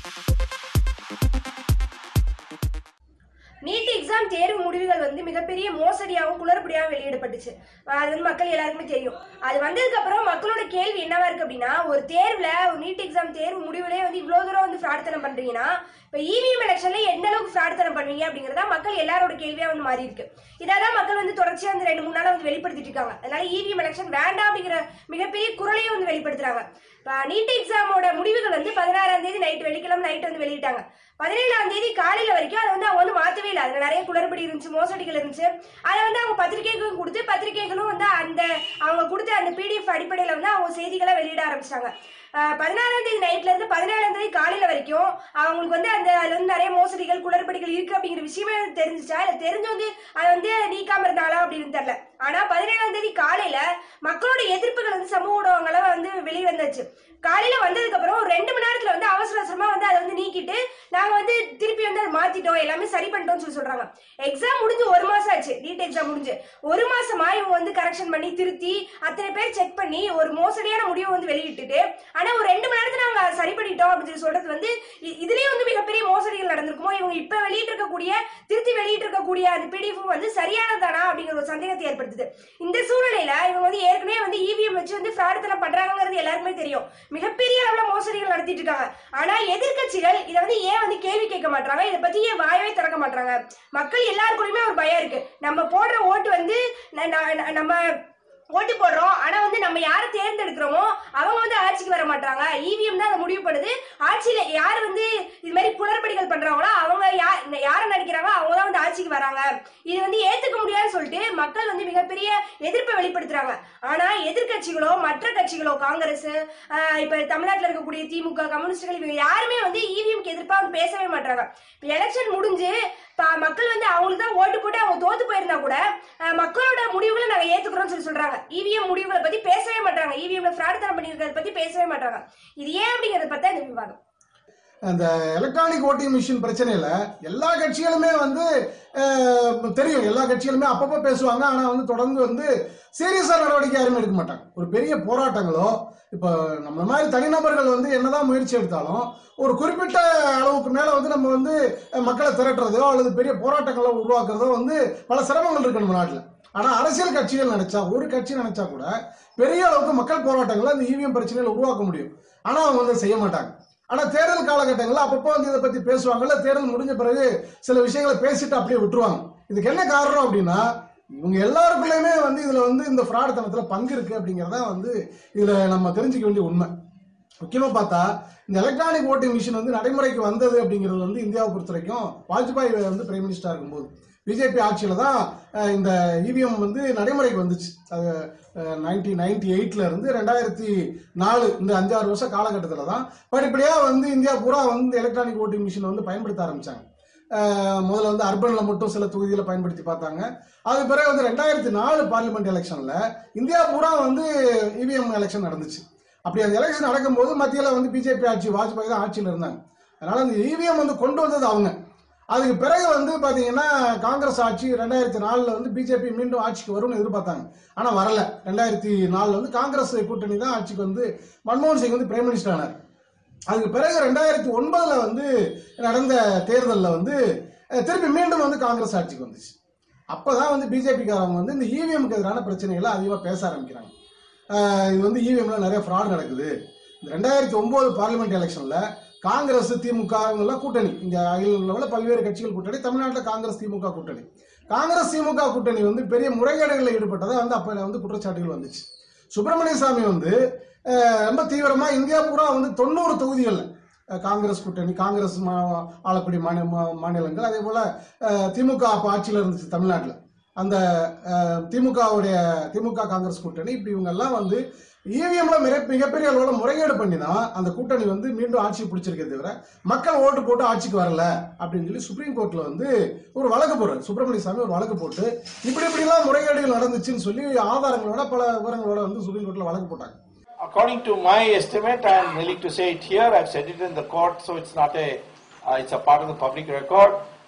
NEET exam தேர்வு முடிவுகள் வந்து மிகப்பெரிய மோசடியாகவும் குளறுபடியாகவும் வெளியிடப்பட்டுச்சு அது வந்து மக்கள் எல்லாருக்குமே தெரியும் அது வந்ததுக்கு அப்புறம் மக்களோட கேள்வி என்னவா இருக்கு அப்படின்னா ஒரு தேர்வுல ஒரு நீட் எக்ஸாம் தேர்வு முடிவுலே வந்து இவ்வளவு தூரம் வந்து பிரார்த்தனை பண்றீங்கன்னா இப்ப இவிஎம் எலெக்ஷன்ல எந்த அளவுக்கு பிரார்த்தனை பண்ணுவீங்க அப்படிங்கறத மக்கள் எல்லாரோட கேள்வியா வந்து மாறி இருக்கு இதான் மக்கள் வந்து தொடர்ச்சியா வந்து ரெண்டு மூணு நாளா வந்து வெளிப்படுத்திட்டு இருக்காங்க அதனால இவிஎம் எலெக்ஷன் வேண்டாம் அப்படிங்கிற மிகப்பெரிய குரலையும் வந்து வெளிப்படுத்துறாங்க இப்ப நீட் எக்ஸாமோட முடிவுகள் வந்து பதினாறாம் தேதி நைட் வெள்ளிக்கிழமை நைட் வந்து வெளியிட்டாங்க பதினேழாம் தேதி காலையில வரைக்கும் அதை வந்து அவங்க வந்து மாத்தவே இல்லை அதுல நிறைய குளறுபடி இருந்துச்சு மோசடிகள் இருந்துச்சு அதை வந்து அவங்க பத்திரிகைகளும் கொடுத்து பத்திரிகைகளும் வந்து அந்த அவங்க கொடுத்த அந்த பிடிஎஃப் அடிப்படையில வந்து அவங்க செய்திகளை வெளியிட ஆரம்பிச்சாங்க ஆஹ் பதினாறாம் தேதி நைட்ல இருந்து பதினேழாம் தேதி காலையில வரைக்கும் அவங்களுக்கு வந்து அந்த அதுல வந்து நிறைய மோசடிகள் குளறுபடிகள் இருக்கு அப்படிங்கிற விஷயமே வந்து தெரிஞ்சுச்சா இல்ல தெரிஞ்சு வந்து அதை வந்து நீக்காம இருந்தாளா அப்படின்னு தெரியல ஆனா பதினேழாம் தேதி காலையில மக்களோட எதிர்ப்புகள் வந்து சமூக ஊடகங்கள வந்து வெளியே வந்துச்சு காலையில வந்ததுக்கு அப்புறம் ஒரு ரெண்டு மணி நேரத்துல வந்து அவசர அவசரமா வந்து அதை வந்து நீக்கிட்டு நாங்க வந்து திருப்பி வந்து அதை மாத்திட்டோம் எல்லாமே சரி பண்ணிட்டோம்னு சொல்லி சொல்றாங்க எக்ஸாம் முடிஞ்சு ஒரு மாசம் ஆச்சு நீட் எக்ஸாம் முடிஞ்சு ஒரு மாசமா இவங்க வந்து கரெக்ஷன் பண்ணி திருத்தி அத்தனை பேர் செக் பண்ணி ஒரு மோசடியான முடிவை வந்து வெளியிட்டுட்டு ஆனா ஒரு ரெண்டு மணி நேரத்துல நாங்க சரி பண்ணிட்டோம் அப்படின்னு சொல்லி சொல்றது வந்து இ- இதுலயே வந்து மிகப்பெரிய மோசடிகள் நடந்திருக்குமோ இவங்க இப்ப வெளியிட்டு இருக்கக்கூடிய திருத்தி வெளியிட்டு இருக்கக்கூடிய அந்த பிடிஎஃப் வந்து சரியானதானா அப்படிங்கிற ஒரு சந்தேகத்தை ஏற்படுத்துது இந்த சூழ்நிலையில இவங்க வந்து ஏற்கனவே வந்து இவிஎம் வச்சு வந்து பிரார்த்தனை பண்றாங்கிறது எல்லாருக்குமே தெரியும் மிகப்பெரிய அளவுல மோசடிகள் நடத்திட்டு இருக்காங்க ஆனா எதிர்க்கட்சிகள் இதை வந்து ஏன் வந்து கேள்வி கேட்க மாட்டாங்க இதை பத்தி ஏன் வாயவே திறக்க மாட்டாங்க மக்கள் எல்லாருக்குள்ளயுமே ஒரு பயம் இருக்கு நம்ம போடுற ஓட்டு வந்து ந- ந- நம்ம ஓட்டு போடுறோம் ஆனா வந்து நம்ம யாரை தேர்ந்தெடுக்கிறோமோ அவங்க வந்து ஆட்சிக்கு வர மாட்டாங்க இவிஎம் தான் அதை முடிவு பண்ணுது ஆட்சியில யார் வந்து இது மாதிரி குளறுபடிகள் பண்றாங்களோ அவங்க யா- இந்த யாரை நடிக்கிறாங்க அவங்க தான் வந்து ஆட்சிக்கு வராங்க இது வந்து ஏத்துக்க முடியாதுன்னு சொல்லிட்டு மக்கள் வந்து மிகப்பெரிய எதிர்ப்பை வெளிப்படுத்துறாங்க ஆனா எதிர்க்கட்சிகளோ மற்ற கட்சிகளோ காங்கிரஸ் ஆஹ் இப்ப தமிழ்நாட்டுல இருக்கக்கூடிய திமுக கம்யூனிஸ்டுகள் இவங்க யாருமே வந்து இவிஎம்க்கு எதிர்ப்பா வந்து பேசவே மாட்டாங்க இப்ப எலெக்ஷன் முடிஞ்சு ப- மக்கள் வந்து அவங்களுக்கு தான் ஓட்டு போட்டு அவங்க தோத்து போயிருந்தா கூட ஆஹ் மக்களோட முடிவுகளை நாங்க ஏத்துக்கிறோம்னு சொல்லி சொல்றாங்க இவிஎம் முடிவுகளை பத்தி பேசவே மாட்டாங்க இவிஎம்ல பிரார்த்தனை பண்ணிருக்கிறத பத்தி பேசவே மாட்டாங்க இது ஏன் அப்படிங்கறத பத்தி தான் இந்த விவாதம் அந்த எலக்ட்ரானிக் ஓட்டிங் மிஷின் பிரச்சனையில எல்லா கட்சிகளுமே வந்து அஹ், தெரியும் எல்லா கட்சிகளுமே அப்பப்போ பேசுவாங்க ஆனா வந்து தொடர்ந்து வந்து சீரியஸா நடவடிக்கை யாருமே எடுக்க மாட்டாங்க ஒரு பெரிய போராட்டங்களோ இப்போ நம்ம மாதிரி தனிநபர்கள் வந்து என்னதான் முயற்சி எடுத்தாலும் ஒரு குறிப்பிட்ட அளவுக்கு மேல வந்து நம்ம வந்து அஹ், மக்களை திரட்டுறதோ அல்லது பெரிய போராட்டங்களை உருவாக்குறதோ வந்து பல சிரமங்கள் இருக்கு நம்ம நாட்டில் ஆனா அரசியல் கட்சிகள் நினைச்சா ஒரு கட்சி நினைச்சா கூட பெரிய அளவுக்கு மக்கள் போராட்டங்களை அந்த இவிஎம் பிரச்சனையில உருவாக்க முடியும் ஆனா அவங்க வந்து செய்ய மாட்டாங்க ஆனா தேர்தல் காலகட்டங்களில் அப்பப்போ வந்து இதை பத்தி பேசுவாங்கல்ல தேர்தல் முடிஞ்ச பிறகு சில விஷயங்களை பேசிட்டு அப்படியே விட்டுருவாங்க இதுக்கு என்ன காரணம் அப்படின்னா இவங்க எல்லாருக்குள்ளயுமே வந்து இதுல வந்து இந்த ஃப்ராட் தனத்துல பங்கு இருக்கு அப்படிங்கறத வந்து இதுல நம்ம தெரிஞ்சுக்க வேண்டிய உண்மை முக்கியமா பார்த்தா இந்த எலக்ட்ரானிக் ஓட்டிங் மிஷின் வந்து நடைமுறைக்கு வந்தது அப்படிங்கிறது வந்து இந்தியாவை பொறுத்த வரைக்கும் வாஜ்பாய் வந்து பிரைம் மினிஸ்டரா இருக்கும்போது பிஜேபி ஆட்சியில தான் அஹ், இந்த இவிஎம் வந்து நடைமுறைக்கு வந்துச்சு அது நைன்டீன் நைன்டி எயிட்ல இருந்து ரெண்டாயிரத்தி நாலு இந்த அஞ்சாறு வருஷம் காலகட்டத்தில் தான் படிப்படியா வந்து இந்தியா பூரா வந்து எலக்ட்ரானிக் ஓட்டிங் மிஷின் வந்து பயன்படுத்த ஆரம்பிச்சாங்க அஹ், முதல்ல வந்து அர்பன்ல மட்டும் சில தொகுதியில பயன்படுத்தி பார்த்தாங்க அதுக்கு பிறகு வந்து ரெண்டாயிரத்தி நாலு பார்லிமெண்ட் எலெக்ஷன்ல இந்தியா பூரா வந்து இவிஎம் எலெக்ஷன் நடந்துச்சு அப்படி அந்த எலெக்ஷன் நடக்கும்போது மத்தியில் வந்து பிஜேபி ஆட்சி வாஜ்பாய் தான் ஆட்சியில் இருந்தாங்க அதனால அந்த இவிஎம் வந்து கொண்டு வந்தது அவங்க அதுக்கு பிறகு வந்து பாத்தீங்கன்னா காங்கிரஸ் ஆட்சி ரெண்டாயிரத்தி நாலுல வந்து பிஜேபி மீண்டும் ஆட்சிக்கு வரும்னு எதிர்பார்த்தாங்க ஆனா வரல ரெண்டாயிரத்தி நாலுல வந்து காங்கிரஸ் கூட்டணி தான் ஆட்சிக்கு வந்து மன்மோகன் சிங் வந்து பிரைம் மினிஸ்டர் ஆனார் அதுக்கு பிறகு ரெண்டாயிரத்தி ஒன்பதுல வந்து நடந்த தேர்தலில் வந்து அஹ், திருப்பி மீண்டும் வந்து காங்கிரஸ் ஆட்சிக்கு வந்துச்சு அப்பதான் வந்து பிஜேபிக்காரவங்க வந்து இந்த இவிஎம்க்கு எதிரான பிரச்சனைகளை அதிகமாக பேச ஆரம்பிக்கிறாங்க அஹ், இது வந்து இவிஎம்ல நிறைய ஃப்ராட் நடக்குது இந்த ரெண்டாயிரத்தி ஒன்பது பார்லிமெண்ட் எலெக்ஷன்ல காங்கிரஸ் திமுக இவங்கெல்லாம் கூட்டணி இந்த அகில லெவலில் பல்வேறு கட்சிகள் கூட்டணி தமிழ்நாட்டில் காங்கிரஸ் திமுக கூட்டணி காங்கிரஸ் திமுக கூட்டணி வந்து பெரிய முறைகேடுகளில் ஈடுபட்டதா வந்து அப்ப வந்து குற்றச்சாட்டுகள் வந்துச்சு சுப்பிரமணிய சாமி வந்து அஹ், ரொம்ப தீவிரமா இந்தியா பூரா வந்து தொண்ணூறு தொகுதிகளில் காங்கிரஸ் கூட்டணி காங்கிரஸ் மா- ஆளக்கூடிய மாநில மா- மாநிலங்கள் அதே போல அஹ், திமுக அப்ப ஆட்சியில் இருந்துச்சு தமிழ்நாட்டில் அந்த அஹ், திமுகவுடைய திமுக காங்கிரஸ் கூட்டணி இப்படி இவங்க எல்லாம் வந்து இவிஎம்ல மிக மிகப்பெரிய அளவில் முறைகேடு பண்ணி தான் அந்த கூட்டணி வந்து மீண்டும் ஆட்சி பிடிச்சிருக்கே தவிர மக்கள் ஓட்டு போட்டு ஆட்சிக்கு வரல அப்படின்னு சொல்லி சுப்ரீம் கோர்ட்ல வந்து ஒரு வழக்கு போடுறாரு சுப்பிரமணிய சாமி ஒரு வழக்கு போட்டு இப்படி இப்படிலாம் முறைகேடுகள் நடந்துச்சுன்னு சொல்லி ஆதாரங்களோட பல விவரங்களோட வந்து சுப்ரீம் கோர்ட்ல வழக்கு போட்டாங்க According to my estimate, I am willing to say it here, I've said it in the court, so it's not a, uh, it's a part of the public record.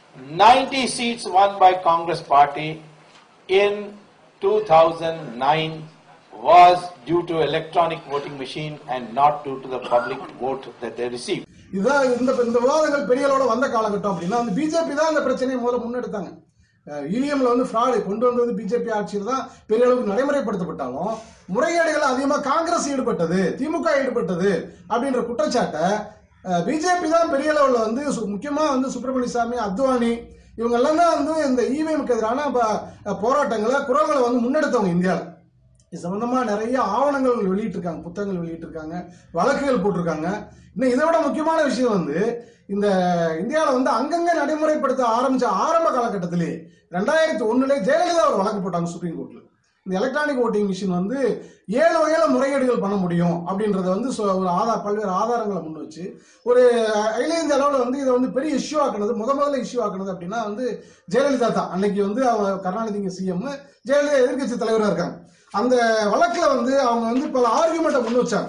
90 seats won by Congress party in 2009 was due to electronic voting machine and not due to the public vote that they received. இதுதான் இந்த இந்த விவாதங்கள் பெரிய அளவுல வந்த காலகட்டம் அப்படின்னா வந்து பிஜேபி தான் இந்த பிரச்சனையை முதல்ல முன்னெடுத்தாங்க இவிஎம்ல வந்து ஃப்ராடு கொண்டு வந்தது பிஜேபி ஆட்சியில் தான் பெரிய அளவுக்கு நடைமுறைப்படுத்தப்பட்டாலும் முறைகேடுகள் அதிகமா காங்கிரஸ் ஈடுபட்டது திமுக ஈடுபட்டது அப்படின்ற குற்றச்சாட்டை பிஜேபி தான் பெரிய அளவில் வந்து சு- முக்கியமா வந்து சுப்பிரமணிய சாமி அத்வானி இவங்க எல்லாம் தான் வந்து இந்த இவிஎம்க்கு எதிரான ப- போராட்டங்களை குரல்களை வந்து முன்னெடுத்தவங்க இந்தியாவில் இது சம்பந்தமா நிறைய ஆவணங்கள் வெளியிட்டிருக்காங்க புத்தகங்கள் வெளியிட்டிருக்காங்க வழக்குகள் போட்டிருக்காங்க இன்னும் இதை விட முக்கியமான விஷயம் வந்து இந்த இந்தியாவில் வந்து அங்கங்க நடைமுறைப்படுத்த ஆரம்பிச்ச ஆரம்ப காலகட்டத்திலேயே ரெண்டாயிரத்தி ஒண்ணுல ஜெயலலிதா ஒரு வழக்கு போட்டாங்க சுப்ரீம் கோர்ட்ல இந்த எலக்ட்ரானிக் ஓட்டிங் மிஷின் வந்து ஏழு வகையில முறைகேடுகள் பண்ண முடியும் அப்படின்றத வந்து சொ- ஒரு ஆதார் பல்வேறு ஆதாரங்களை முன் வச்சு ஒரு அகில இந்திய அளவில் வந்து இதை வந்து பெரிய இஷ்யூ ஆக்குனது முத முதல்ல இஷ்யூ ஆக்குனது அப்படின்னா வந்து ஜெயலலிதா தான் அன்னைக்கு வந்து அவ கருணாநிதிங்க சிஎம் ஜெயலலிதா எதிர்க்கட்சி தலைவராக இருக்காங்க அந்த வழக்குல வந்து அவங்க வந்து பல ஆர்குமெண்ட்டை முன் வச்சாங்க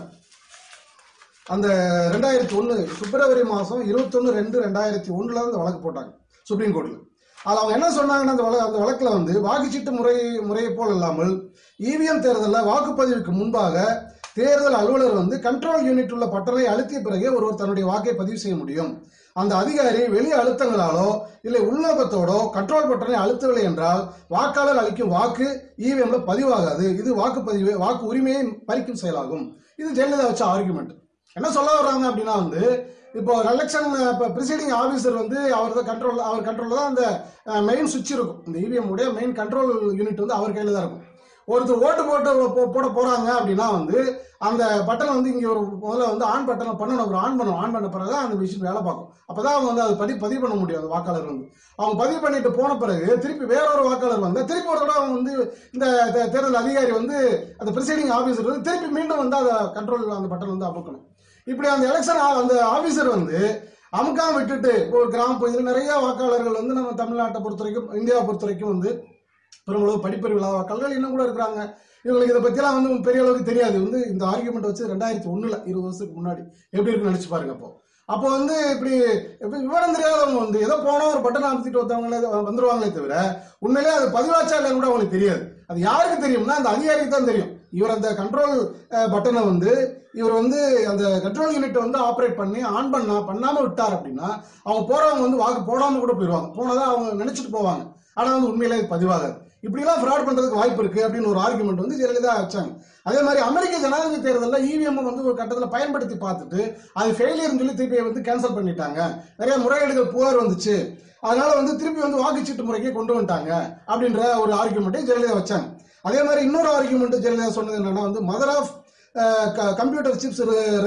அந்த ரெண்டாயிரத்தி ஒன்று பிப்ரவரி மாதம் இருபத்தொன்று ரெண்டு ரெண்டாயிரத்தி ஒன்றில் அந்த வழக்கு போட்டாங்க சுப்ரீம் கோர்ட்டில் அதில் அவங்க என்ன சொன்னாங்கன்னா அந்த வழ அந்த வழக்கில் வந்து வாக்குச்சீட்டு முறை முறையை போல் இல்லாமல் இவிஎம் தேர்தலில் வாக்குப்பதிவுக்கு முன்பாக தேர்தல் அலுவலர் வந்து கண்ட்ரோல் யூனிட் உள்ள பட்டனை அழுத்திய பிறகே ஒருவர் தன்னுடைய வாக்கை பதிவு செய்ய முடியும் அந்த அதிகாரி வெளி அழுத்தங்களாலோ இல்லை உள்நோக்கத்தோடோ கண்ட்ரோல் பட்டனை அழுத்தவில்லை என்றால் வாக்காளர் அளிக்கும் வாக்கு இவிஎம்ல பதிவாகாது இது வாக்குப்பதிவு வாக்கு உரிமையை பறிக்கும் செயலாகும் இது ஜெயலலிதா வச்ச ஆர்குமெண்ட் என்ன சொல்ல வர்றாங்க அப்படின்னா வந்து இப்போ எலெக்ஷன் இப்போ ப்ரிசைடிங் ஆஃபீஸர் வந்து அவர் தான் கண்ட்ரோல் அவர் கண்ட்ரோலில் தான் அந்த மெயின் சுவிட்ச் இருக்கும் இந்த இவிஎம் உடைய மெயின் கண்ட்ரோல் யூனிட் வந்து அவர் கையில் தான் இருக்கும் ஒருத்தர் ஓட்டு போட்டு போ- போட போறாங்க அப்படின்னா வந்து அந்த பட்டனை வந்து இங்க ஒரு முதல்ல வந்து ஆன் பட்டனை பண்ணணும் ஒரு ஆன் பண்ணணும் ஆன் பண்ண பிறகு தான் அந்த மிஷின் வேலை பார்க்கும் அப்பதான் அவங்க வந்து அதை பதி பதிவு பண்ண முடியும் அந்த வாக்காளர் வந்து அவங்க பதிவு பண்ணிட்டு போன பிறகு திருப்பி வேற ஒரு வாக்காளர் வந்து திருப்பி ஒரு தடவை அவங்க வந்து இந்த தே- தேர்தல் அதிகாரி வந்து அந்த ப்ரிசைடிங் ஆஃபீஸர் வந்து திருப்பி மீண்டும் வந்து அதை கண்ட்ரோல் அந்த பட்டன் வந்து அமுக்கணும் இப்படி அந்த எலெக்ஷன் அந்த ஆபீசர் வந்து அமுக்காம விட்டுட்டு இப்போ ஒரு கிராம பகுதியில் நிறைய வாக்காளர்கள் வந்து நம்ம தமிழ்நாட்டை பொறுத்த வரைக்கும் இந்தியாவை பொறுத்த வரைக்கும் வந்து பெருமளவு படிப்பறிவு இல்லாத வாக்காளர்கள் இன்னும் கூட இருக்கிறாங்க இவங்களுக்கு இதை பற்றிலாம் வந்து பெரிய அளவுக்கு தெரியாது வந்து இந்த ஆர்குமெண்ட் வச்சு ரெண்டாயிரத்தி ஒண்ணுல இருபது வருஷத்துக்கு முன்னாடி எப்படி இருக்குன்னு நினைச்சு பாருங்க அப்போ அப்போ வந்து இப்படி இப்படி விவரம் தெரியாதவங்க வந்து ஏதோ போனோம் ஒரு பட்டன் அமுத்திட்டு வந்தவங்களே வந்துருவாங்களே தவிர உண்மையிலே அது பதிவாச்சா இல்லைன்னு கூட அவங்களுக்கு தெரியாது அது யாருக்கு தெரியும்னா அந்த அதிகாரிக்கு தான் தெரியும் இவர் அந்த கண்ட்ரோல் பட்டனை வந்து இவர் வந்து அந்த கண்ட்ரோல் யூனிட் வந்து ஆப்ரேட் பண்ணி ஆன் பண்ணா பண்ணாம விட்டார் அப்படின்னா அவங்க போறவங்க வந்து வாக்கு போடாம கூட போயிடுவாங்க போனதா அவங்க நினைச்சிட்டு போவாங்க ஆனா வந்து உண்மையிலே இது பதிவாகாது இப்படிலாம் ஃப்ராட் பண்றதுக்கு வாய்ப்பு இருக்கு அப்படின்னு ஒரு ஆர்குமெண்ட் வந்து ஜெயலலிதா வச்சாங்க அதே மாதிரி அமெரிக்க ஜனாதிபதி தேர்தலில் இவிஎம் வந்து ஒரு கட்டத்தில் பயன்படுத்தி பார்த்துட்டு அது ஃபெயிலியர்னு சொல்லி திருப்பி வந்து கேன்சல் பண்ணிட்டாங்க நிறைய முறைகேடுகள் புகார் வந்துச்சு அதனால வந்து திருப்பி வந்து வாக்குச்சீட்டு முறைக்கே கொண்டு வந்துட்டாங்க அப்படின்ற ஒரு ஆர்குமெண்ட்டை ஜெயலலிதா வச்சாங்க அதே மாதிரி இன்னொரு ஆர்குமெண்ட் ஜெயலலிதா சொன்னது என்னன்னா வந்து mother of computer chips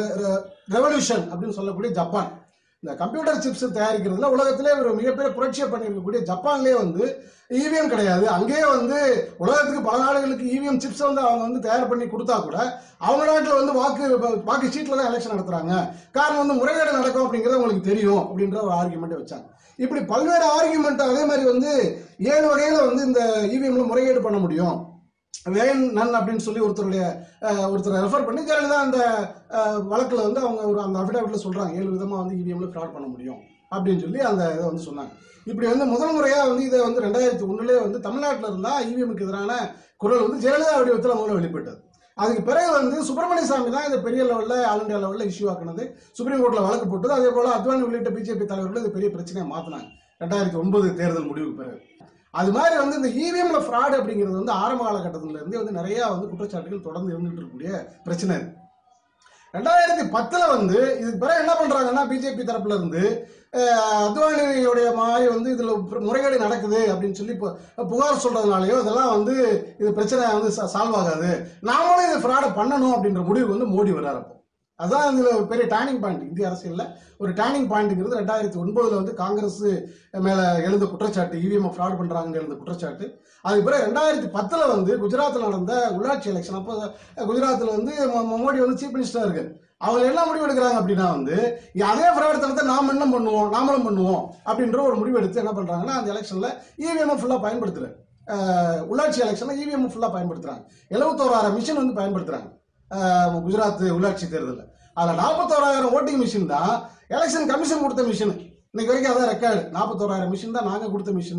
revolution அப்படின்னு சொல்லக்கூடிய ஜப்பான் இந்த கம்ப்யூட்டர் சிப்ஸ் தயாரிக்கிறதுல உலகத்திலே ஒரு மிகப்பெரிய புரட்சியை பண்ணியிருக்கக்கூடிய ஜப்பான்லேயே வந்து இவிஎம் கிடையாது அங்கேயே வந்து உலகத்துக்கு பல நாடுகளுக்கு இவிஎம் சிப்ஸ் வந்து அவங்க வந்து தயார் பண்ணி கொடுத்தா கூட அவங்க நாட்டில் வந்து வாக்கு வாக்கு சீட்டில் தான் எலெக்ஷன் நடத்துறாங்க காரணம் வந்து முறைகேடு நடக்கும் அப்படிங்கிறது உங்களுக்கு தெரியும் அப்படின்ற ஒரு ஆர்குமெண்ட்டை வச்சாங்க இப்படி பல்வேறு ஆர்குமெண்ட் அதே மாதிரி வந்து ஏழு வகையில வந்து இந்த இவிஎம்ல முறைகேடு பண்ண முடியும் வேன் நன் அப்படின்னு சொல்லி ஒருத்தருடைய அஹ், ஒருத்தரை ரெஃபர் பண்ணி ஜெயலலிதா அந்த அஹ், வழக்குல வந்து அவங்க ஒரு அந்த அஃபிடாவிட்ல சொல்றாங்க ஏழு விதமா வந்து இவிஎம்ல ஃப்ராட் பண்ண முடியும் அப்படின்னு சொல்லி அந்த இதை வந்து சொன்னாங்க இப்படி வந்து முதல் முறையா வந்து இதை வந்து ரெண்டாயிரத்தி ஒண்ணுலேயே வந்து தமிழ்நாட்டில் இருந்தா இவிஎம்க்கு எதிரான குரல் வந்து ஜெயலலிதா வடிவத்தில் முதல்ல வெளிப்பட்டது அதுக்கு பிறகு வந்து சுப்பிரமணிய சாமி தான் இதை பெரிய லெவலில் ஆல் இந்தியா லெவலில் இஷ்யூ ஆக்குனது சுப்ரீம் கோர்ட்டில் வழக்கு போட்டது அதே போல அத்வானி உள்ளிட்ட பிஜேபி தலைவர்கள் இது பெரிய பிரச்சனையை மாற்றினாங்க ரெண்டாயிரத்தி ஒன்பது தேர்தல் முடிவுக்கு பிறகு அது மாதிரி வந்து இந்த இவிஎம்ல ஃப்ராட் அப்படிங்கிறது வந்து ஆரம்ப காலகட்டத்துல இருந்தே வந்து நிறைய வந்து குற்றச்சாட்டுகள் தொடர்ந்து இருந்துட்டு இருக்கக்கூடிய பிரச்சனை இது ரெண்டாயிரத்தி பத்துல வந்து இதுக்கு பிறகு என்ன பண்றாங்கன்னா பிஜேபி தரப்புல இருந்து அஹ், அத்வானியுடைய மாதிரி வந்து இதுல முறைகேடு நடக்குது அப்படின்னு சொல்லி இப்போ புகார் சொல்றதுனாலயோ இதெல்லாம் வந்து இது பிரச்சனை வந்து சால்வ் ஆகாது நாமளும் இது ஃப்ராடை பண்ணணும் அப்படின்ற முடிவுக்கு வந்து மோடி வர்றாரு அப்போ அதான் இதுல ஒரு பெரிய டேர்னிங் பாயிண்ட் இந்திய அரசியல்ல ஒரு டேர்னிங் பாயிண்ட்ங்கிறது ரெண்டாயிரத்தி ஒன்பதுல வந்து காங்கிரஸ் மேல எழுந்த குற்றச்சாட்டு இவிஎம் ஃப்ராட் பண்றாங்க எழுந்த குற்றச்சாட்டு அதுக்கு பிறகு ரெண்டாயிரத்தி பத்துல வந்து குஜராத்தில் நடந்த உள்ளாட்சி எலெக்ஷன் அப்போ குஜராத்தில் வந்து மோ- மோ- மோடி வந்து சீஃப் மினிஸ்டரா இருக்கு அவங்க என்ன முடிவு எடுக்கிறாங்க அப்படின்னா வந்து அதே பிரவர்த்தனத்தை நாம என்ன பண்ணுவோம் நாமளும் பண்ணுவோம் அப்படின்ற ஒரு முடிவு எடுத்து என்ன பண்றாங்கன்னா அந்த எலெக்ஷன்ல இவிஎம் ஃபுல்லா பயன்படுத்துறாரு அஹ், உள்ளாட்சி எலெக்ஷன்ல இவிஎம் ஃபுல்லா பயன்படுத்துறாங்க எழுபத்தோராயிரம் மிஷின் வந்து பயன்படுத்துறாங்க அஹ், குஜராத் உள்ளாட்சி தேர்தலில் அதில் நாற்பத்தோராயிரம் ஓட்டிங் மிஷின் தான் எலெக்ஷன் கமிஷன் கொடுத்த மிஷின் இன்னைக்கு வரைக்கும் அதான் ரெக்கார்டு நாற்பத்தோராயிரம் மிஷின் தான் நாங்கள் கொடுத்த மிஷின்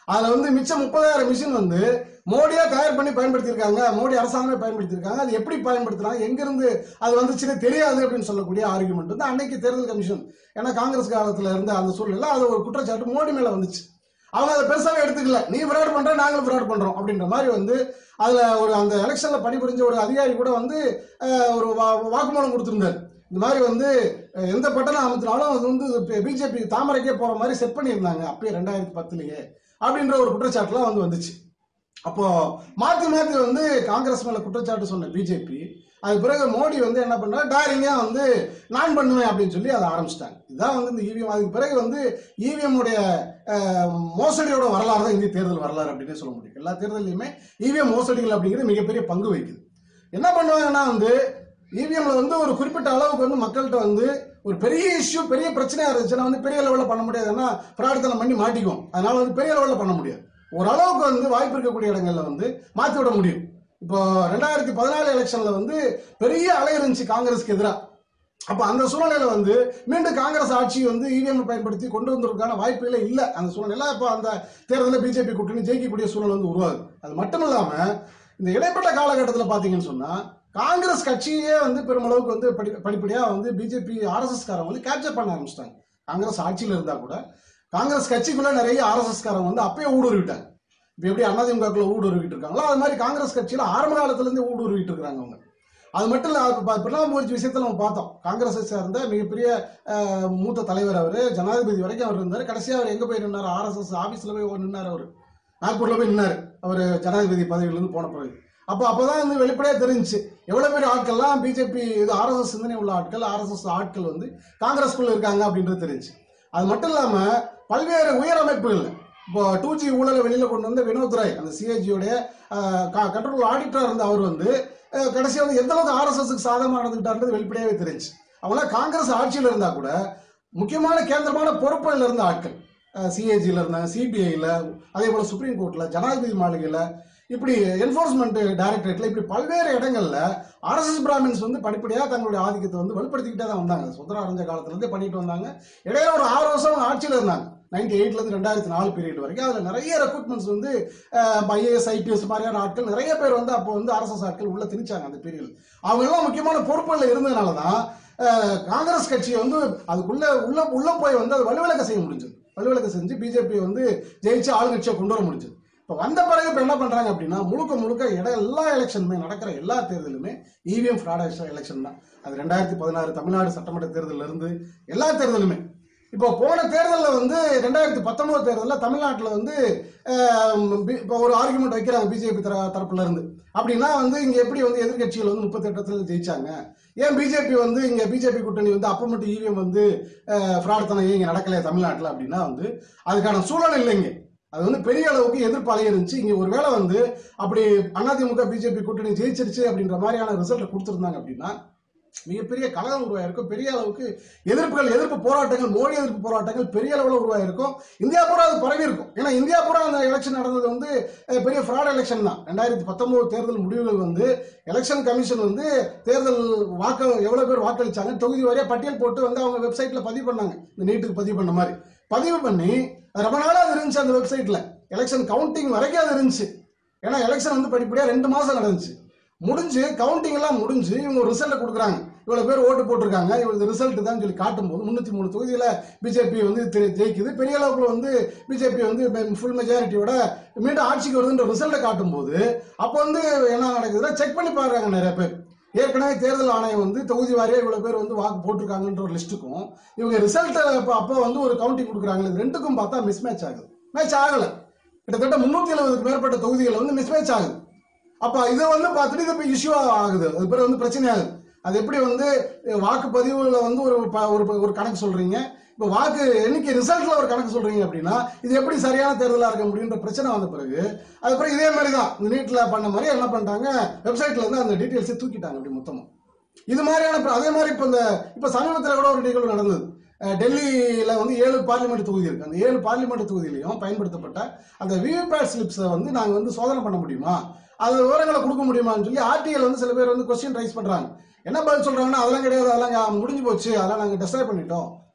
அதுல வந்து மிச்சம் முப்பதாயிரம் மிஷின் வந்து மோடியா தயார் பண்ணி பயன்படுத்தியிருக்காங்க மோடி அரசாங்கமே பயன்படுத்தியிருக்காங்க அது எப்படி பயன்படுத்துறாங்க எங்கிருந்து அது வந்துச்சுன்னு தெரியாது அப்படின்னு சொல்லக்கூடிய ஆர்குமெண்ட் வந்து அன்னைக்கு தேர்தல் கமிஷன் ஏன்னா காங்கிரஸ் காலத்துல இருந்த அந்த சூழ்நிலை அது ஒரு குற்றச்சாட்டு மோடி மேல வந்துச்சு அவங்க அதை பெருசாவே எடுத்துக்கல நீ ஃப்ராட் பண்ற நாங்களும் ஃப்ராட் பண்றோம் அப்படின்ற மாதிரி வந்து அதுல ஒரு அந்த எலெக்ஷன்ல பணிபுரிஞ்ச ஒரு அதிகாரி கூட வந்து அஹ், ஒரு வா- வாக்குமூலம் கொடுத்திருந்தாரு இந்த மாதிரி வந்து அஹ், எந்த பட்டணம் அமைத்தினாலும் அது வந்து பிஜேபி தாமரைக்கே போற மாதிரி செட் பண்ணியிருந்தாங்க அப்பயே ரெண்டாயிரத்தி பத்துலயே அப்படின்ற ஒரு குற்றச்சாட்டுலாம் வந்து வந்துச்சு அப்போ மாத்தி மாத்தி வந்து காங்கிரஸ் மேல குற்றச்சாட்டு சொன்ன பிஜேபி அது பிறகு மோடி வந்து என்ன பண்றாரு டைரிங்கா வந்து நான் பண்ணுவேன் அப்படின்னு சொல்லி அதை ஆரம்பிச்சிட்டாங்க இதுதான் வந்து இந்த இவிஎம் அதுக்கு பிறகு வந்து இவிஎம் உடைய அஹ், மோசடியோட வரலாறு தான் இந்திய தேர்தல் வரலாறு அப்படின்னு சொல்ல முடியும் எல்லா தேர்தலையுமே இவிஎம் மோசடிகள் அப்படிங்கிறது மிகப்பெரிய பங்கு வகிக்குது என்ன பண்ணுவாங்கன்னா வந்து இவிஎம்ல வந்து ஒரு குறிப்பிட்ட அளவுக்கு வந்து மக்கள்கிட்ட வந்து ஒரு பெரிய இஷ்யூ பெரிய பிரச்சனையா இருந்துச்சுன்னா வந்து பெரிய லெவலில் பண்ண முடியாது ஏன்னா பிரார்த்தனை பண்ணி மாட்டிக்கும் அதனால வந்து பெரிய லெவலில் பண்ண முடியாது ஓரளவுக்கு வந்து வாய்ப்பு இருக்கக்கூடிய இடங்கள்ல வந்து மாற்றி விட முடியும் இப்போ ரெண்டாயிரத்தி பதினாலு எலெக்ஷன்ல வந்து பெரிய அலை இருந்துச்சு காங்கிரஸ்க்கு எதிராக அப்ப அந்த சூழ்நிலையில வந்து மீண்டும் காங்கிரஸ் ஆட்சி வந்து இவிஎம் பயன்படுத்தி கொண்டு வந்ததற்கான வாய்ப்புகளே இல்ல அந்த சூழ்நிலை இப்போ அந்த தேர்தலில் பிஜேபி கூட்டணி ஜெயிக்கக்கூடிய சூழ்நிலை வந்து உருவாகுது அது மட்டும் இல்லாம இந்த இடைப்பட்ட காலகட்டத்தில் பாத்தீங்கன்னு சொன்னா காங்கிரஸ் கட்சியே வந்து பெருமளவுக்கு வந்து படி படிப்படியா வந்து பிஜேபி ஆர்எஸ்எஸ் காரங்க வந்து கேப்சர் பண்ண ஆரம்பிச்சிட்டாங்க காங்கிரஸ் ஆட்சியில் இருந்தா கூட காங்கிரஸ் கட்சிக்குள்ள நிறைய ஆர்எஸ்எஸ் காரங்க வந்து அப்பயே ஊடுருவிட்டாங்க இப்போ எப்படி அதிமுகக்குள்ள ஊடுருவிட்டு இருக்காங்களோ அது மாதிரி காங்கிரஸ் கட்சியில ஆரம்ப காலத்துல இருந்து ஊடுருவிட்டு இருக்காங்க அவங்க அது மட்டும் இல்ல அது ப- பிரணாப் முகர்ஜி விஷயத்துல நம்ம பார்த்தோம் காங்கிரஸை சேர்ந்த மிகப்பெரிய அஹ், மூத்த தலைவர் அவரு ஜனாதிபதி வரைக்கும் அவர் இருந்தார் கடைசியா அவர் எங்க போய் நின்னாரு ஆர்எஸ்எஸ் ஆபீஸ்ல போய் நின்னாரு அவர் நாக்பூர்ல போய் நின்னாரு அவர் ஜனாதிபதி பதவியில இருந்து போன பிறகு அப்போ அப்பதான் வந்து வெளிப்படையா தெரிஞ்சுச்சு எவ்வளவு பேர் ஆட்கள்லாம் பிஜேபி இது ஆர்எஸ்எஸ் சிந்தனை உள்ள ஆட்கள் ஆர்எஸ்எஸ் ஆட்கள் வந்து காங்கிரஸ்குள்ள இருக்காங்க அப்படின்றது தெரிஞ்சு அது மட்டும் இல்லாம பல்வேறு உயர் அமைப்புகள் இப்போ டூ ஜி ஊழலை வெளியில கொண்டு வந்த வினோத் ராய் அந்த சிஏஜியோடைய கண்ட்ரோல் ஆடிட்டரா இருந்த அவர் வந்து அஹ், கடைசியா வந்து எந்த அளவுக்கு ஆர்எஸ்எஸ்க்கு சாதகமா நடந்துகிட்டாருன்றது வெளிப்படையாவே தெரிஞ்சு அவங்களாம் காங்கிரஸ் ஆட்சியில் இருந்தா கூட முக்கியமான கேந்திரமான பொறுப்புகள் இருந்த ஆட்கள் சிஏஜியில் இருந்தாங்க சிபிஐயில் அதே போல் சுப்ரீம் கோர்ட்டில் ஜனாதிபதி மாளிகையில் இப்படி என்ஃபோர்ஸ்மெண்ட் டைரக்டரேட்ல இப்படி பல்வேறு இடங்கள்ல ஆர்எஸ்எஸ் பிராமின்ஸ் வந்து படிப்படியாக தங்களுடைய ஆதிக்கத்தை வந்து வலுப்படுத்திக்கிட்டே தான் வந்தாங்க சுதந்திரம் அடைஞ்ச காலத்துல இருந்தே பண்ணிட்டு வந்தாங்க இடையில ஒரு ஆறு வருஷம் அவங்க ஆட்சியில் இருந்தாங்க நைன்டி எயிட்ல இருந்து ரெண்டாயிரத்தி நாலு பீரியட் வரைக்கும் அதுல நிறைய ரெக்ரூட்மெண்ட்ஸ் வந்து ஐஏஎஸ் ஐபிஎஸ் மாதிரியான ஆட்கள் நிறைய பேர் வந்து அப்போ வந்து ஆர்எஸ்எஸ் ஆட்கள் உள்ள திணிச்சாங்க அந்த பீரியட் அவங்க எல்லாம் முக்கியமான பொறுப்புகளில் இருந்ததுனால தான் அஹ், காங்கிரஸ் கட்சியை வந்து அதுக்குள்ள உள்ள உள்ள போய் வந்து அது வலுவிலக்க செய்ய முடிஞ்சது வலுவிலக்க செஞ்சு பிஜேபி வந்து ஜெயிச்சு ஆளுங்கட்சியை கொண்டு வர முடிஞ்சது இப்போ வந்த பிறகு இப்போ என்ன பண்றாங்க அப்படின்னா முழுக்க முழுக்க இட எல்லா எலெக்ஷனுமே நடக்கிற எல்லா தேர்தலுமே இவிஎம் ஃப்ராட் எலெக்ஷன் தான் அது ரெண்டாயிரத்தி பதினாறு தமிழ்நாடு சட்டமன்ற தேர்தல்ல இருந்து எல்லா தேர்தலுமே இப்போ போன தேர்தலில் வந்து ரெண்டாயிரத்தி பத்தொன்பது தேர்தலில் தமிழ்நாட்டில் வந்து ஆம், பி- இப்போ ஒரு ஆர்குமெண்ட் வைக்கிறாங்க பிஜேபி தர தரப்புல இருந்து அப்படின்னா வந்து இங்க எப்படி வந்து எதிர்க்கட்சிகள் வந்து முப்பத்தி இடத்துல ஜெயிச்சாங்க ஏன் பிஜேபி வந்து இங்க பிஜேபி கூட்டணி வந்து அப்போ மட்டும் இவிஎம் வந்து ஃப்ராட் தனம் ஏன் இங்க நடக்கலையா தமிழ்நாட்டில் அப்படின்னா வந்து அதுக்கான சூழல் இல்லைங்க அது வந்து பெரிய அளவுக்கு எதிர்ப்பு அலை இருந்துச்சு இங்க ஒருவேளை வந்து அப்படி அதிமுக பிஜேபி கூட்டணி ஜெயிச்சிருச்சு அப்படின்ற மாதிரியான ரிசல்ட் கொடுத்துருந்தாங்க அப்படின்னா மிகப்பெரிய கலகம் உருவாயிருக்கும் பெரிய அளவுக்கு எதிர்ப்புகள் எதிர்ப்பு போராட்டங்கள் மோடி எதிர்ப்பு போராட்டங்கள் பெரிய அளவில் உருவாயிருக்கும் இந்தியா பூரா அது பரவி இருக்கும் ஏன்னா இந்தியா பூரா அந்த எலெக்ஷன் நடந்தது வந்து அஹ், பெரிய ஃப்ராட் எலெக்ஷன் தான் ரெண்டாயிரத்தி பத்தொன்பது தேர்தல் முடிவுகள் வந்து எலெக்ஷன் கமிஷன் வந்து தேர்தல் வாக்கு எவ்வளவு பேர் வாக்களிச்சாங்க தொகுதி வாரியா பட்டியல் போட்டு வந்து அவங்க வெப்சைட்ல பதிவு பண்ணாங்க இந்த நீட்டுக்கு பதிவு பண்ண மாதிரி பதிவு பண்ணி அது ரொம்ப நாளா அது இருந்துச்சு அந்த வெப்சைட்ல எலெக்ஷன் கவுண்டிங் வரைக்கும் அது இருந்துச்சு ஏன்னா எலெக்ஷன் வந்து படிப்படியா ரெண்டு மாசம் நடந்துச்சு முடிஞ்சு கவுண்டிங் எல்லாம் முடிஞ்சு இவங்க ஒரு ரிசல்ட் கொடுக்குறாங்க இவ்வளவு பேர் ஓட்டு போட்டிருக்காங்க இவங்க ரிசல்ட் தான் சொல்லி காட்டும்போது முன்னூத்தி மூணு தொகுதியில பிஜேபி வந்து தெ- ஜெயிக்குது பெரிய அளவுக்கு வந்து பிஜேபி வந்து ஃபுல் மெஜாரிட்டியோட மீண்டும் ஆட்சிக்கு வருதுன்ற ரிசல்ட்டை காட்டும்போது அப்போ வந்து என்ன நடக்குதுன்னா செக் பண்ணி பாக்குறாங்க நிறைய பேர் ஏற்கனவே தேர்தல் ஆணையம் வந்து தொகுதி வாரியா இவ்வளவு பேர் வந்து வாக்கு போட்டிருக்காங்கன்ற ஒரு லிஸ்ட்டுக்கும் இவங்க ரிசல்ட் அப்போ வந்து ஒரு கவுண்டிங் கொடுக்குறாங்க இது ரெண்டுக்கும் பார்த்தா மிஸ் மேட்ச் ஆகுது மேட்ச் ஆகல கிட்டத்தட்ட முன்னூத்தி எழுபதுக்கு மேற்பட்ட தொகுதிகள் வந்து மிஸ் மேட்ச் ஆகுது அப்ப இதை வந்து பார்த்துட்டு இது இப்போ இஷ்யூ ஆகுது அது பிறகு வந்து பிரச்சனை ஆகுது அது எப்படி வந்து அஹ், வாக்குப்பதிவுல வந்து ஒரு ப- ஒரு ஒரு கணக்கு சொல்றீங்க இப்போ வாக்கு எண்ணிக்கை ரிசல்ட்ல ஒரு கணக்கு சொல்றீங்க அப்படின்னா இது எப்படி சரியான தேர்தலா இருக்க முடியுன்ற பிரச்சனை வந்த பிறகு அதுக்கப்புறம் இதே மாதிரி தான் இந்த நீட்ல பண்ண மாதிரி என்ன பண்ணிட்டாங்க வெப்சைட்ல இருந்து அந்த டீட்டெயில்ஸை தூக்கிட்டாங்க அப்படி மொத்தமா இது மாதிரியான இப்ப அதே மாதிரி இப்போ இந்த இப்போ சமீபத்தில் கூட ஒரு நிகழ்வு நடந்தது அஹ் டெல்லியில வந்து ஏழு பார்லிமெண்ட் தொகுதி இருக்கு அந்த ஏழு பார்லிமெண்ட் தொகுதியிலையும் பயன்படுத்தப்பட்ட அந்த விவிபேட் ஸ்லிப்ஸை வந்து நாங்கள் வந்து சோதனை பண்ண முடியுமா அது விவரங்களை கொடுக்க முடியுமான்னு சொல்லி ஆர்டிஎல் வந்து சில பேர் வந்து கொஸ்டின் ரைஸ் பண்றாங்க என்ன பதில் சொல்றாங்கன்னா அதெல்லாம் கிடையாது அதெல்லாம் இங்க முடிஞ்சு போச்சு அதெல்லாம் நாங்கள் டெஸ்ட்ராய் பண்ணிட்டோம்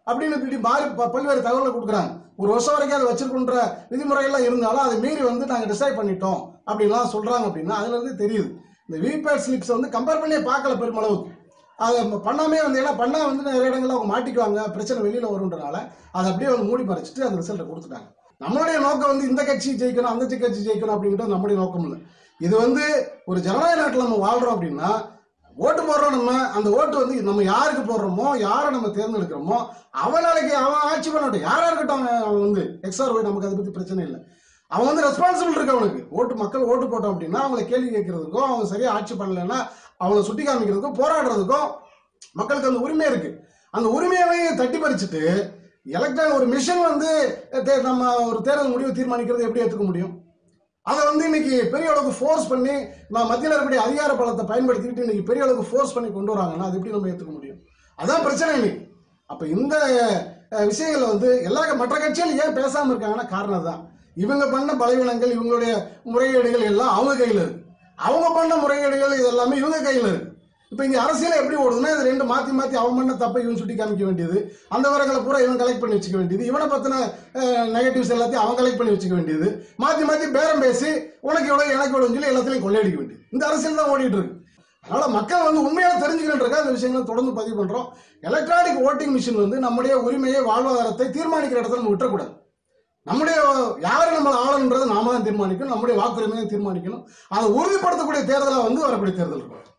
அப்படின்னு இப்படி மாறி ப- பல்வேறு தகவலை கொடுக்குறாங்க ஒரு வருஷம் வரைக்கும் அதை வச்சிருக்கின்ற விதிமுறைகள்லாம் இருந்தாலும் அதை மீறி வந்து நாங்கள் டிசைட் பண்ணிட்டோம் அப்படின்லாம் சொல்றாங்க அப்படின்னா அதுல இருந்து தெரியுது இந்த விவிபேட் ஸ்லிப்ஸ் வந்து கம்பேர் பண்ணியே பார்க்கல பெருமளவுக்கு அதை ம- பண்ணாமே வந்து ஏன்னா பண்ணா வந்து நிறைய இடங்கள்ல அவங்க மாட்டிக்குவாங்க பிரச்சனை வெளியில வரும்ன்றனால அதை அப்படியே வந்து மூடி மறைச்சிட்டு அந்த ரிசல்ட்டை கொடுத்துட்டாங்க நம்மளுடைய நோக்கம் வந்து இந்த கட்சி ஜெயிக்கணும் அந்த கட்சி ஜெயிக்கணும் அப்படிங்கிறது நம்முடைய நோக்கம் இல்லை இது வந்து ஒரு ஜனநாயக நாட்டில் நம்ம வாழ்றோம் அப்படின்னா ஓட்டு போடுறோம் நம்ம அந்த ஓட்டு வந்து நம்ம யாருக்கு போடுறோமோ யாரை நம்ம தேர்ந்தெடுக்கிறோமோ அவன் நாளைக்கு அவன் ஆட்சி பண்ணட்டும் யாரா இருக்கட்டும் அவன் அவன் வந்து எக்ஸ்ஆர் ஒய் நமக்கு அதை பத்தி பிரச்சனை இல்லை அவன் வந்து ரெஸ்பான்சிபிள் இருக்கு அவனுக்கு ஓட்டு மக்கள் ஓட்டு போட்டோம் அப்படின்னா அவங்களை கேள்வி கேட்கறதுக்கும் அவங்க சரியா ஆட்சி பண்ணலைன்னா அவங்களை சுட்டி காமிக்கிறதுக்கும் போராடுறதுக்கும் மக்களுக்கு அந்த உரிமை இருக்கு அந்த உரிமையை தட்டி பறிச்சுட்டு எலக்ட்ரான் ஒரு மிஷின் வந்து தே- நம்ம ஒரு தேர்தல் முடிவு தீர்மானிக்கிறது எப்படி ஏற்றுக்க முடியும் அதை வந்து இன்னைக்கு பெரிய அளவுக்கு ஃபோர்ஸ் பண்ணி நான் மத்தியில் இருக்கக்கூடிய அதிகார பலத்தை பயன்படுத்திக்கிட்டு இன்னைக்கு பெரிய அளவுக்கு ஃபோர்ஸ் பண்ணி கொண்டு வராங்கன்னா அது எப்படி நம்ம ஏற்றுக்க முடியும் அதான் பிரச்சனை இன்னைக்கு அப்ப இந்த அஹ், விஷயங்கள்ல வந்து எல்லா மற்ற கட்சிகள் ஏன் பேசாம இருக்காங்கன்னா காரணம் தான் இவங்க பண்ண பலவீனங்கள் இவங்களுடைய முறைகேடுகள் எல்லாம் அவங்க கையில இருக்கு அவங்க பண்ண முறைகேடுகள் இது எல்லாமே இவங்க கையில இருக்கு இப்ப இங்க அரசியல் எப்படி ஓடுதுன்னா இது ரெண்டு மாத்தி மாத்தி அவன் பண்ண தப்பை இவன் சுட்டி காமிக்க வேண்டியது அந்த விவரங்களை பூரா இவன் கலெக்ட் பண்ணி வச்சுக்க வேண்டியது இவனை பத்தின நெகட்டிவ்ஸ் எல்லாத்தையும் அவன் கலெக்ட் பண்ணி வச்சுக்க வேண்டியது மாத்தி மாத்தி பேரம் பேசி உனக்கு எவ்வளவு எனக்கு எவ்வளவு சொல்லி எல்லாத்தையும் கொள்ளையடிக்க வேண்டியது இந்த அரசியல் தான் ஓடிட்டு இருக்கு அதனால மக்கள் வந்து உண்மையாக தெரிஞ்சுக்கணுன்றக்கா அந்த விஷயங்களை தொடர்ந்து பதிவு பண்றோம் எலக்ட்ரானிக் ஓட்டிங் மிஷின் வந்து நம்முடைய உரிமையை வாழ்வாதாரத்தை தீர்மானிக்கிற இடத்துல நம்ம விட்டுறக்கூடாது நம்முடைய யாரை நம்ம ஆளணுன்றதை நாம தான் தீர்மானிக்கணும் நம்முடைய வாக்குரிமையை தீர்மானிக்கணும் அதை உறுதிப்படுத்தக்கூடிய தேர்தலாக வந்து வரக்கூடிய தேர்தல் இருக்கும்